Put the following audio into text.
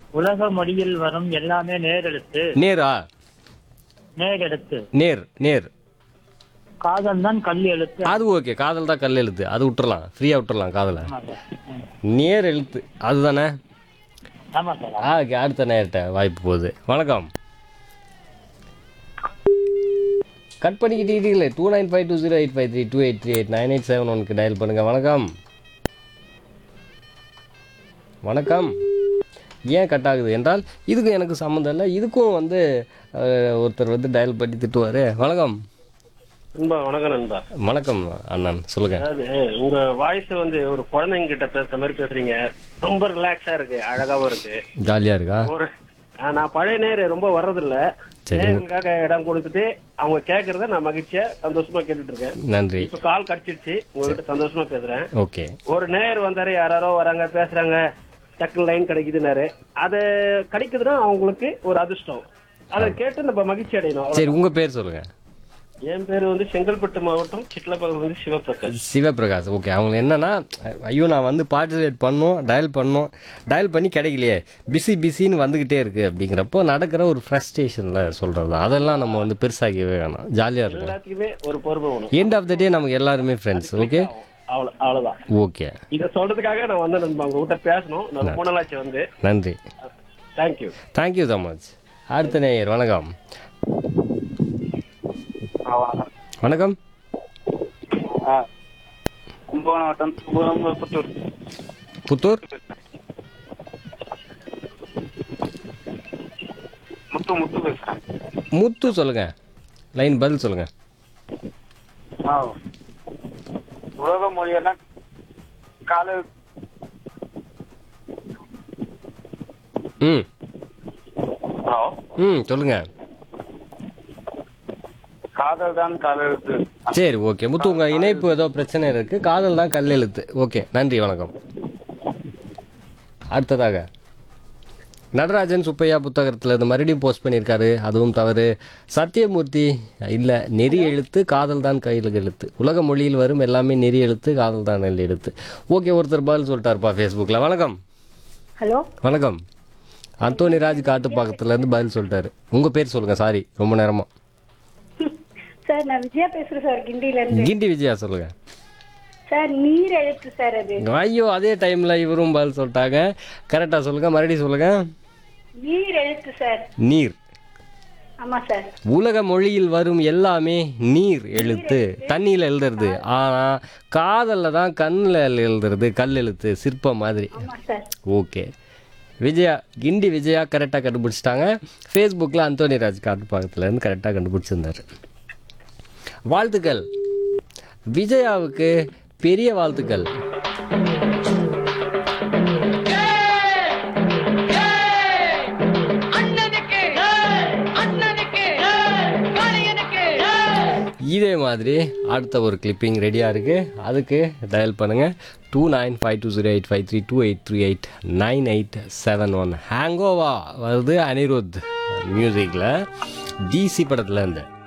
உலக மொழியில் வரும் எல்லாமே நேரெழுத்து நேரா நேரெழுத்து நேர் நேர் காதல் தான் கல் எழுத்து அது ஓகே காதல் தான் கல் எழுத்து அது விட்டுறலாம் ஃப்ரீயாக விட்டுறலாம் காதலை ஆமா சார் ம். நேர் எழுத்து அதுதானே ஆமா சார் ஆ ஓகே அடுத்த நேர்கிட்ட வாய்ப்பு போகுது வணக்கம் கட் பண்ணிக்கிட்டீங்களே two nine five two zero eight five three two eight three eight nine eight seven ஒனுக்கு டயல் பண்ணுங்க வணக்கம் வணக்கம் ஏன் கட் ஆகுது என்றால் இதுக்கும் எனக்கு சம்மந்தம் இல்லை இதுக்கும் வந்து அஹ், ஒருத்தர் வந்து டயல் பண்ணி திட்டுவார் வணக்கம் நண்பா வணக்கம் நண்பா வணக்கம் அண்ணன் சொல்லுங்க அதாவது உங்க வாய்ஸ் வந்து ஒரு குழந்தைங்க கிட்ட பேசுற மாதிரி பேசுறீங்க ரொம்ப ரிலாக்ஸா இருக்கு அழகாவும் இருக்கு ஜாலியாக இருக்கா ஒரு ஆ, நான் பழைய நேரு ரொம்ப வர்றதில்ல சரி. நேர்களுக்காக இடம் கொடுத்துட்டு அவங்க கேக்குறத நான் மகிழ்ச்சியா சந்தோஷமா கேட்டுட்டு இருக்கேன் நன்றி இப்ப கால் கடிச்சிருச்சு உங்ககிட்ட சந்தோஷமா பேசுறேன் ஓகே ஒரு நேர் வந்தாரு யாராரோ வராங்க பேசுறாங்க டக்குனு லைன் கிடைக்குதுன்னாரு அது கிடைக்குதுன்னா அவங்களுக்கு ஒரு அதிர்ஷ்டம் அதை கேட்டு நம்ம மகிழ்ச்சி அடையணும் சரி உங்கள் பேர் சொல்லுங்கள் என் பேரு வந்து செங்கல்பட்டு மாவட்டம் சிட்லப்பக்கம் வந்து சிவபிரகாஷ் சிவபிரகாஷ் ஓகே அவங்க என்னன்னா ஐயோ நான் வந்து பார்ட்டிசிபேட் பண்ணோம் டயல் பண்ணோம் டயல் பண்ணி கிடைக்கலையே பிஸி பிஸின்னு வந்துக்கிட்டே இருக்கு அப்படிங்கிறப்போ நடக்கிற ஒரு ஃப்ரஸ்ட்ரேஷனில் சொல்கிறது அதெல்லாம் நம்ம வந்து பெருசாக்கவே வேணாம் ஜாலியாக இருக்கும் எல்லாத்துக்குமே ஒரு பொறுமை வேணும் எண்ட் ஆஃப் த டே நமக்கு எல்லாருமே ஃப்ரெண்ட்ஸ் ஓகே அவ்வளவு அவ்வளவுதான் ஓகே இத சொல்றதுக்காக நான் வந்து நண்பா உங்ககிட்ட பேசணும் நான் ரொம்ப நாளாச்சு வந்து நன்றி தேங்க்யூ தேங்க்யூ ஸோ மச் அடுத்த நேயர் வணக்கம் வணக்கம் கும்பகோணம் வட்டம் கும்பகோணம் புத்தூர் புத்தூர் முத்து முத்து பேசுறேன் முத்து சொல்லுங்க லைன் பதில் சொல்லுங்க ஆ உலக மொழியெல்லாம் கால ம் ஹலோ ம் சொல்லுங்க காதல் தான் காலெழுத்து சரி ஓகே முத்து உங்க இணைப்பு ஏதோ பிரச்சனை இருக்கு காதல் தான் கல் எழுத்து ஓகே நன்றி வணக்கம் அடுத்ததாக நடராஜன் சுப்பையா புத்தகத்தில் இது மறுபடியும் போஸ்ட் பண்ணியிருக்காரு அதுவும் தவறு சத்தியமூர்த்தி இல்லை நெறி எழுத்து காதல் தான் கையில் எழுத்து உலக மொழியில் வரும் எல்லாமே நெறி எழுத்து காதல் தான் நெல் எழுத்து ஓகே ஒருத்தர் பதில் சொல்லிட்டாருப்பா ஃபேஸ்புக்கில் வணக்கம் ஹலோ வணக்கம் அந்தோனி ராஜ் காட்டுப்பாக்கத்துலேருந்து பதில் சொல்லிட்டாரு உங்கள் பேர் சொல்லுங்கள் சாரி ரொம்ப நேரமாக சார் நான் விஜயா பேசுறேன் சார் கிண்டில இருந்து கிண்டி விஜயா சொல்லுங்கள் சார் நீர் எழுத்து சார் அது ஐயோ அதே டைம்ல இவரும் பதில் சொல்லிட்டாங்க கரெக்டா சொல்லுங்க மறுபடியும் சொல்லுங்க நீர் எழுத்து சார் நீர் ஆமா சார் உலக மொழியில் வரும் எல்லாமே நீர் எழுத்து தண்ணியில் எழுதுறது ஆனா காதல்ல தான் கண்ணில் எழுதுறது கல் எழுத்து சிற்பம் மாதிரி ஆமா சார் ஓகே விஜயா கிண்டி விஜயா கரெக்டாக கண்டுபிடிச்சிட்டாங்க ஃபேஸ்புக்கில் அந்தோனி ராஜ் காட்டுப்பாக்கத்துலேருந்து கரெக்டாக கண்டுபிடிச்சிருந்தாரு வாழ்த்துக்கள் விஜயாவுக்கு பெரிய வாழ்த்துக்கள் இதே மாதிரி அடுத்த ஒரு கிளிப்பிங் ரெடியாக இருக்குது அதுக்கு டயல் பண்ணுங்கள் two nine five two zero eight five three two eight three eight nine eight seven one ஹேங்கோவா வருது அனிருத் மியூசிக்கில் டிசி படத்தில் இருந்து